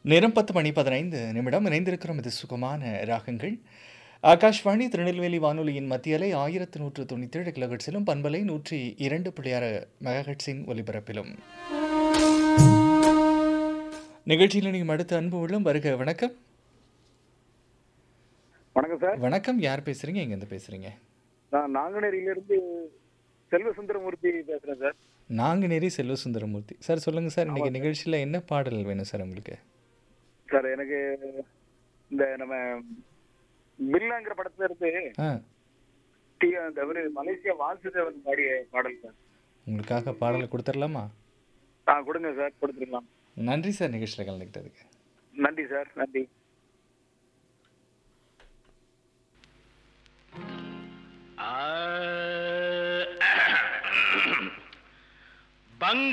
நேரம் பத்து மணி பதினைந்து நிமிடம் இணைந்திருக்கிறோம் இது சுகமான ராகங்கள் ஆகாஷ்வாணி திருநெல்வேலி வானொலியின் மத்திய அலை ஆயிரத்து நூற்று தொண்ணூற்றி ஏழு கிலோஹெட்ஸிலும் பண்பலை நூற்றி இரண்டு புள்ளியாறு மெகாஹெட்ஸின் ஒலிபரப்பிலும் நிகழ்ச்சியில் நீங்கள் அடுத்த அன்பு உள்ளம் வருக வணக்கம் வணக்கம் சார் வணக்கம் யார் பேசுறீங்க எங்கேருந்து பேசுறீங்க நான் நாங்குநேரியிலிருந்து செல்வசுந்தரமூர்த்தி பேசுறேன் சார் நாங்குநேரி செல்வசுந்தரமூர்த்தி சார் சொல்லுங்க சார் இன்னைக்கு நிகழ்ச்சியில் என்ன பாடல் வேணும் சார் உங்களுக்கு சார் எனக்கு இந்த நம்ம பில்லாங்கிற படத்துல இருந்து ஆ டி அந்த ஒரு மலேசியா வாசுதேவன் பாடிய பாடல் சார் உங்களுக்காக பாடலை கொடுத்துடலாமா ஆ கொடுங்க சார் கொடுத்துருக்கலாம் நன்றி சார் நிகழ்ச்சியில் கலந்துக்கிட்டதுக்கு நன்றி சார் நன்றி பங்